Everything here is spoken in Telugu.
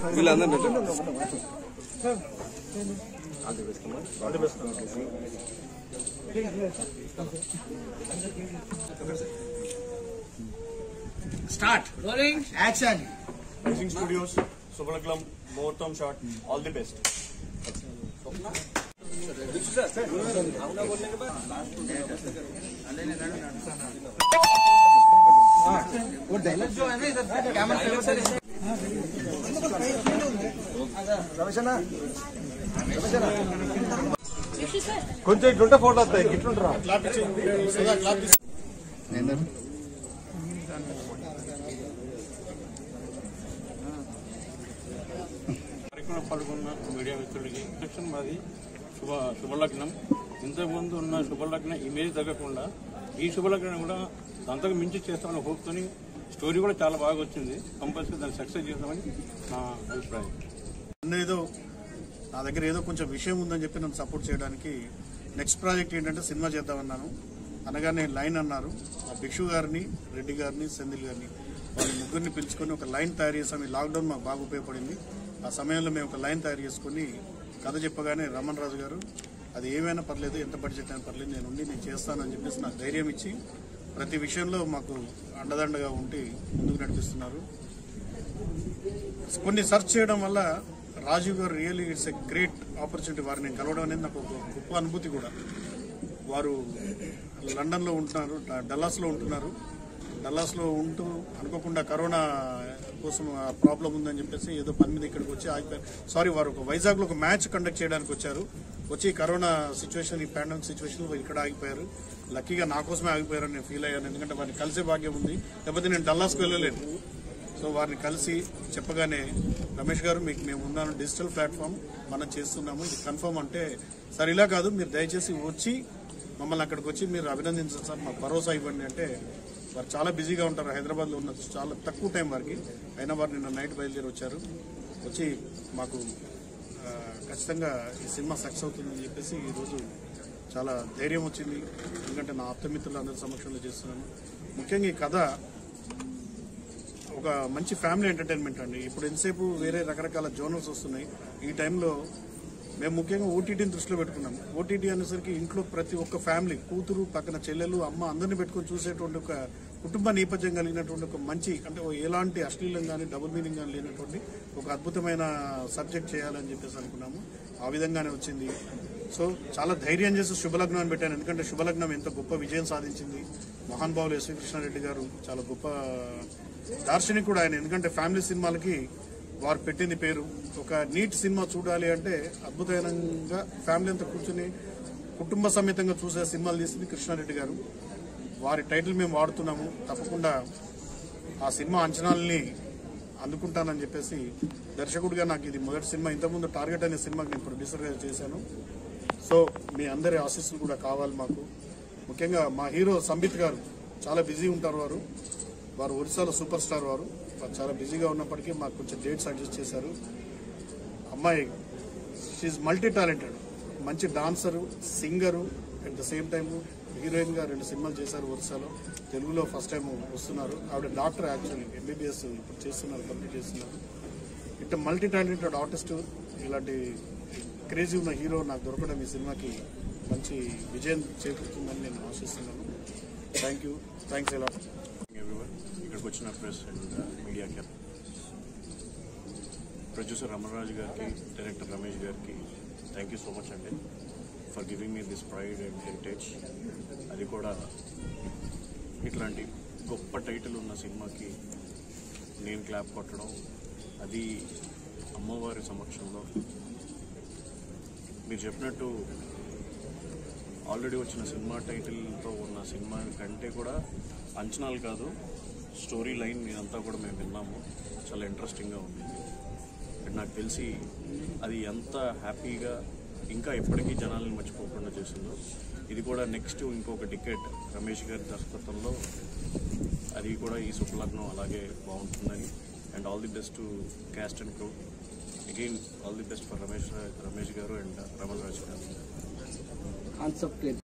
వీళ్ళందరూ start rolling action rising studios Shubhalagnam ముహూర్తం షాట్ ఆల్ ది బెస్ట్ కొంచెం ఇట్లుంటే ఫోటో వస్తాయి ఇట్లుంటారా కార్యక్రమంలో పాల్గొన్న మీడియా మిత్రులకి ఇంట్రక్షన్ మాది శుభ శుభలగ్నం ఇంతకుముందు ఉన్న శుభలగ్నం ఇమేజ్ తగ్గకుండా ఈ శుభలగ్నం కూడా అంతకు మించి చేస్తామని హోప్తోని స్టోరీ కూడా చాలా బాగా వచ్చింది కంపల్సరీ దాన్ని సక్సెస్ చేస్తామని నా అభిప్రాయం నన్ను ఏదో నా దగ్గర ఏదో కొంచెం విషయం ఉందని చెప్పి నన్ను సపోర్ట్ చేయడానికి నెక్స్ట్ ప్రాజెక్ట్ ఏంటంటే సినిమా చేద్దామన్నాను అనగానే లైన్ అన్నారు ఆ భిక్షు గారిని రెడ్డి గారిని సెందిల్ గారిని వాళ్ళ ముగ్గురిని పిలుచుకొని ఒక లైన్ తయారు చేసాం ఈ లాక్డౌన్ మాకు బాగా ఉపయోగపడింది ఆ సమయంలో మేము ఒక లైన్ తయారు చేసుకొని కథ చెప్పగానే రమణ్ రాజు గారు అది ఏమైనా పర్లేదు ఎంత బడ్జెట్ అయినా పర్లేదు నేను ఉండి నేను చేస్తానని చెప్పేసి నాకు ధైర్యం ఇచ్చి ప్రతి విషయంలో మాకు అండదండగా ఉండి ముందుకు నడిపిస్తున్నారు కొన్ని సెర్చ్ చేయడం వల్ల Rajiv garu really it's a great opportunity వారిని నేను కలవడం అనేది నాకు ఒక గొప్ప అనుభూతి కూడా వారు లండన్లో ఉంటున్నారు డ- డల్లాస్లో ఉంటున్నారు డల్లాస్లో ఉంటూ అనుకోకుండా కరోనా కోసం ప్రాబ్లం ఉందని చెప్పేసి ఏదో పని మీద ఇక్కడికి వచ్చి ఆగిపోయారు సారీ వారు ఒక వైజాగ్లో ఒక మ్యాచ్ కండక్ట్ చేయడానికి వచ్చారు వచ్చి కరోనా సిచ్యువేషన్ ఈ పాండమిక్ సిచ్యువేషన్ ఇక్కడ ఆగిపోయారు లక్కీగా నా కోసమే ఆగిపోయారని నేను ఫీల్ అయ్యాను ఎందుకంటే వారిని కలిసే భాగ్యం ఉంది లేకపోతే నేను డల్లాస్కి వెళ్ళలేను సో వారిని కలిసి చెప్పగానే రమేష్ గారు మీకు మేము ఉన్నాను డిజిటల్ ప్లాట్ఫామ్ మనం చేస్తున్నాము ఇది కన్ఫర్మ్ అంటే సార్ ఇలా కాదు మీరు దయచేసి వచ్చి మమ్మల్ని అక్కడికి వచ్చి మీరు అభినందించండి సార్ మాకు భరోసా ఇవ్వండి అంటే వారు చాలా బిజీగా ఉంటారు హైదరాబాద్లో ఉన్న చాలా తక్కువ టైం వారికి అయినా వారు నిన్న నైట్ బయలుదేరి వచ్చారు వచ్చి మాకు ఆ, ఖచ్చితంగా ఈ సినిమా సక్సెస్ అవుతుందని చెప్పేసి ఈరోజు చాలా ధైర్యం వచ్చింది ఎందుకంటే నా ఆప్తమిత్రులు అందరి సమక్షంలో చేస్తున్నాను ముఖ్యంగా ఈ కథ ఒక మంచి ఫ్యామిలీ ఎంటర్టైన్మెంట్ అండి ఇప్పుడు ఎంతసేపు వేరే రకరకాల జోనల్స్ వస్తున్నాయి ఈ టైంలో మేము ముఖ్యంగా ఓటీటీని దృష్టిలో పెట్టుకున్నాం ఓటీటీ అనేసరికి ఇంట్లో ప్రతి ఒక్క ఫ్యామిలీ కూతురు పక్కన చెల్లెలు అమ్మ అందరిని పెట్టుకొని చూసేటువంటి ఒక కుటుంబ నేపథ్యం కలిగినటువంటి ఒక మంచి అంటే ఓ ఎలాంటి అశ్లీలం కానీ డబుల్ మీనింగ్ కానీ లేనటువంటి ఒక అద్భుతమైన సబ్జెక్ట్ చేయాలని చెప్పేసి అనుకున్నాము ఆ విధంగానే వచ్చింది సో చాలా ధైర్యం చేసి శుభలగ్నం అని పెట్టాను ఎందుకంటే శుభలగ్నం ఎంత గొప్ప విజయం సాధించింది మహాన్ బాబులు ఎస్వి కృష్ణారెడ్డి గారు చాలా గొప్ప దార్శనికుడు ఆయన ఎందుకంటే ఫ్యామిలీ సినిమాలకి వారు పెట్టింది పేరు ఒక నీట్ సినిమా చూడాలి అంటే అద్భుతంగా ఫ్యామిలీ అంతా కూర్చుని కుటుంబ సమేతంగా చూసే సినిమాలు తీసింది కృష్ణారెడ్డి గారు వారి టైటిల్ మేము వాడుతున్నాము తప్పకుండా ఆ సినిమా అంచనాలని అందుకుంటానని చెప్పేసి దర్శకుడిగా నాకు ఇది మొదటి సినిమా ఇంతకుముందు టార్గెట్ అనే సినిమాకి నేను ప్రొడ్యూసర్గా చేశాను సో మీ అందరి ఆశీస్సులు కూడా కావాలి మాకు ముఖ్యంగా మా హీరో సంబిత్ గారు చాలా బిజీ ఉంటారు వారు వారు ఒరిస్సాలో సూపర్ స్టార్ వారు వారు చాలా బిజీగా ఉన్నప్పటికీ మాకు కొంచెం డేట్స్ అడ్జస్ట్ చేశారు అమ్మాయి షీఈ్ మల్టీ టాలెంటెడ్ మంచి dancer singer at the same time heroine గా రెండు సినిమాలు చేశారు ఒరిస్సాలో తెలుగులో ఫస్ట్ టైం వస్తున్నారు ఆవిడ డాక్టర్ యాక్చువల్లీ ఎంబీబీఎస్ ఇప్పుడు చేస్తున్నారు కంప్లీట్ చేస్తున్నారు ఇట్లా మల్టీ టాలెంటెడ్ ఆర్టిస్ట్ ఇలాంటి క్రేజీ ఉన్న హీరో నాకు దొరకడం ఈ సినిమాకి మంచి విజయం చేకూరుతుందని నేను ఆశిస్తున్నాను థ్యాంక్ యూ థ్యాంక్స్ ఎలా ఎవ్రీవన్ ఇక్కడికి వచ్చిన press and media cap producer Ramanaraju గారికి డైరెక్టర్ రమేష్ గారికి థ్యాంక్ యూ సో మచ్ అండి for giving me this pride and heritage అది కూడా ఇట్లాంటి గొప్ప టైటిల్ ఉన్న సినిమాకి నేను క్లాప్ కొట్టడం అది అమ్మవారి సమక్షంలో మీరు చెప్పినట్టు ఆల్రెడీ వచ్చిన సినిమా టైటిల్తో ఉన్న సినిమా కంటే కూడా అంచనాలు కాదు స్టోరీ లైన్ ఇదంతా కూడా మేము విన్నాము చాలా ఇంట్రెస్టింగ్గా ఉంది అండ్ నాకు తెలిసి అది ఎంత హ్యాపీగా ఇంకా ఎప్పటికీ జనాలను మర్చిపోకుండా చేసిందో ఇది కూడా నెక్స్ట్ ఇంకొక టికెట్ రమేష్ గారి దర్శకత్వంలో అది కూడా ఈ శుభలగ్నం అలాగే బాగుంటుందని and all the best to cast and crew again all the best for Ramesh Ramesh garu and Raman రాజు గారు కాన్సెప్ట్